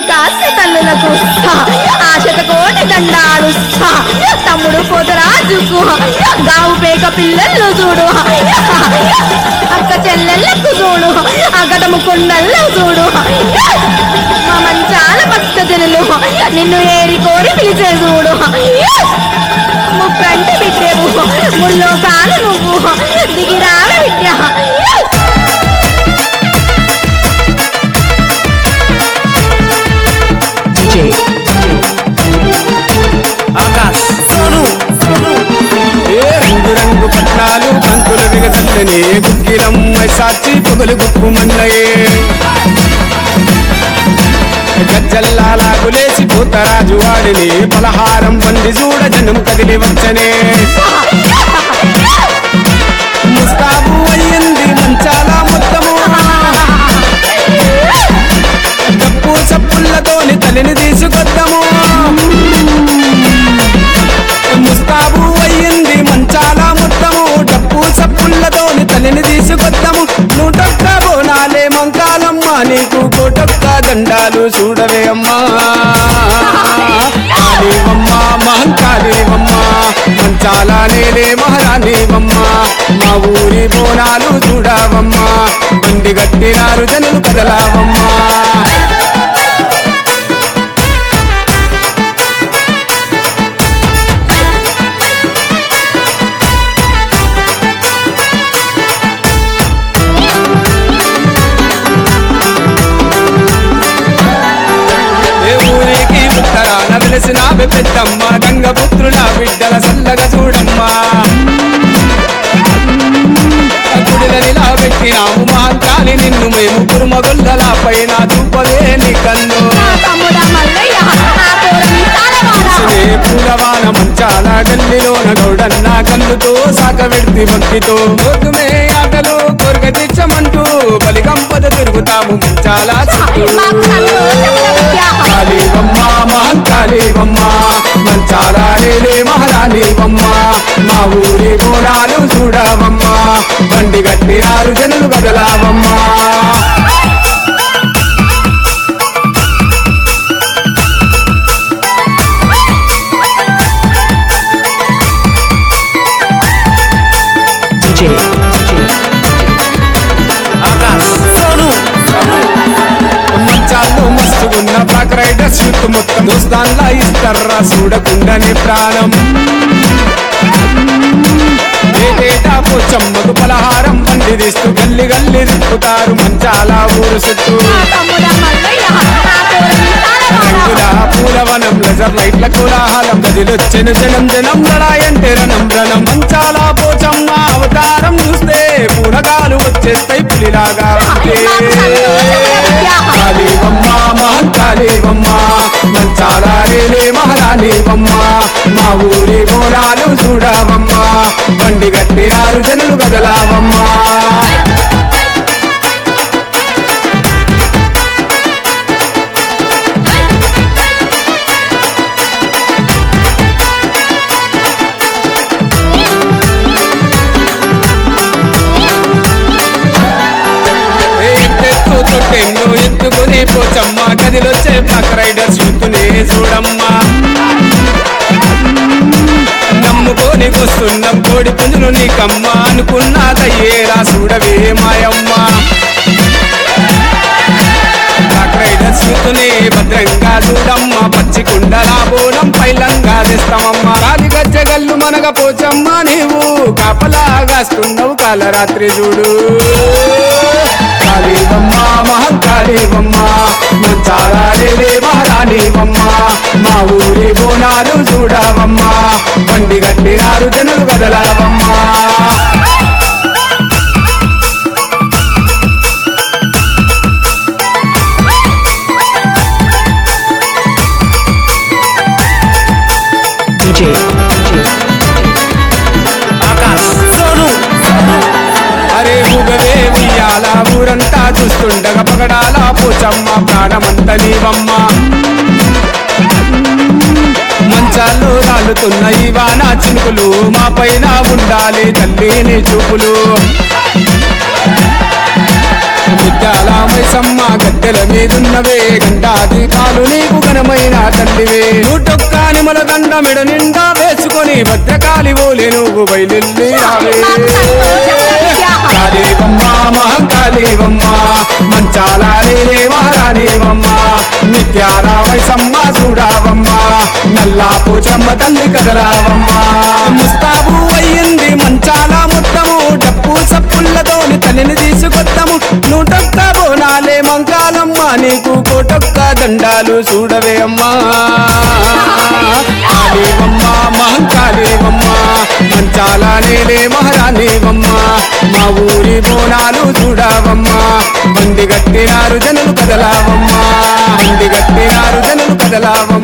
కాస్త తల్లులకు ఆశత కోటి దండాలు తమ్ముడు పోతరాజుకు గావు పేక పిల్లలు చూడు అక్క చెల్లెళ్ళకు చూడు అగటము కొండల్లో చూడు మా మంచాల భక్త జనులు నిన్ను ఏరి కోరి పిలిచే చూడు ముక్కంటి బిడ్డేవు ముల్లో కాను నువ్వు దిగిరావ బిడ్డ DJ. ఆకాశ్ సోను ఏ రంగు రంగు పట్నాలు పంతులు విగదల్లని గుక్కిలమ్మై సాచి పొగలు గుప్పు మన్నయే గజ్జల్లాగులేసి పోతరాజు వాడిని పలహారం బండి చూడ జనం కదిలి వచ్చనే ముస్తాబు అయ్యింది మంచాల మొత్తము డప్పు చప్పుళ్ళతోని తలిని తీసుకొద్దాము ముస్తాబు అయ్యింది మంచాల మొత్తము డప్పు చప్పుళ్ళతోని తలిని తీసుకొద్దాము నూటొక్క బోనాలే మంకాలమ్మ నీకు కోటొక్క దండాలు చూడవే అమ్మా కాళీవమ్మ మహంకాళీవమ్మ మంచాల నేలే మహారాణివమ్మ మా ఊరి బోనాలు చూడవమ్మా బండి గట్టినారు జనులు కదలావమ్మా ఏ ఊరికి ఉత్తరాన వెలిసిన పెద్దమ్మ గంగపుత్రుల బిడ్డల సల్లగా చూడమ్మా గుడిలనిలా పెట్టినాము మాంకాలి నిన్ను మేము కురుమగొల్లల పైన చూపవే నీ కన్ను నా తమ్ముడా మల్లయ్య నా పోరం తాళవాడా నే పూలవాన మంచాల గల్లిలోన గౌడన్న కన్నుతో సాకవెడితి భక్తితో గోతుమే ఆటలు కొరక తెచ్చమంటూ బలిగంపద తిరుగుతాము మంచాల చుట్టూ మాకు సంతోషముల విద్య కాళీవమ్మ మహంకాళీవమ్మ మంచాలే మహారాణివమ్మ మా ఊరి బోనాలు చూడవమ్మ బండి గట్టినారు జనులు కదలావమ్మ DJ. ఆకాశ్ సోను మంచాలు మస్తుగున్న బ్లాక్ రైడర్స్ యూత్ మొత్తం దోస్తాన్లా ఇస్తారా చూడకుండానే ప్రాణం ఏటేటా పోచమ్మకు పలహారం బండి తీస్తూ గల్లి గల్లి తిప్పుతారు మంచాల ఊరు చుట్టూ నా తమ్ముడా మల్లయ్య నా పోరం తాళవాడా రంగుల పూలవనం లెజర్ లైట్ల కోలాహలం గదిలొచ్చెను జనం జనం లడాయంటే రణం రణం మంచాల పోచమ్మ అవతారం చూస్తే పూనకాలు వచ్చేస్తాయి పులిలాగా ఉంటే కాళీవమ్మ మహంకాళీవమ్మ మంచాల రేలే మహారాణివమ్మ మా ఊరి బోనాలు చూడవమ్మ బండి గట్టినారు జనులు కదలావమ్మ ఏ ఎత్తెత్తు తొట్టెన్ను ఎత్తుకుని పోచమ్మ గదిలొచ్చే బ్లాక్ రైడర్స్ యూత్నే చూడమ్మా నమ్ముకొని వస్తున్నాం కోడి పుంజును నీకమ్మ అనుకున్నదయ్యేరా చూడవే మాయమ్మ బ్లాక్ రైడర్స్ యూత్నే భద్రంగా చూడమ్మ పచ్చి కుండలా బోనం పైలంగా తెస్తామమ్మ రాజు గజ్జగల్లు మనగ పోచమ్మ నీవు కాపలాగాస్తున్నావు కాలరాత్రి చూడు కాళీవమ్మ మహంకాళీవమ్మ ముచ్చారాలే మహారాణివమ్మ మా ఊరి బోనాలు చూడవమ్మ బండి గట్టినారు జనులు కదలవమ్మ DJ. ఆకాశ్ సోను అరే ఊగవే ఉయ్యాల ఊరంతా చూస్తుండగా పగడాల పోచమ్మ ప్రాణమంత నీవమ్మ మంచాల్లో రాలుతున్న ఈ వాన చినుకులు మా పైన ఉండాలి తల్లి నీ చూపులు ముత్యాల మైసమ్మ గద్దెల మీదున్నవే గంటా దీపాలు నీకు ఘనమైన తల్లివే నూటొక్క నిమల దండ మెడ నిండా వేసుకొని భద్రకాళి ఓలే నువ్వు బయలుల్లి రావే కాళీవమ్మ మహంకాళీవమ్మ మంచాల నేనే మహారాణీవమ్మ నిత్యాల మైసమ్మ చూడావమ్మ నల్లా పోచమ్మ తల్లి కదలావమ్మ ముస్తాబు అయ్యింది మంచాల మొత్తము డప్పు సప్పులతోని తల్లిని తీసుకొత్తము నూటొక్క బోనాలే మంకాలమ్మ నీకు కోటొక్క దండాలు చూడవే అమ్మా కాళీవమ్మ మహంకాళీవమ్మ మంచాల నేలే మహారాణీవమ్మ మా ఊరి బోనాలు చూడవమ్మా బండి గట్టినారు జనులు కదలావమ్మా బండి గట్టినారు జనులు కదలావమ్మా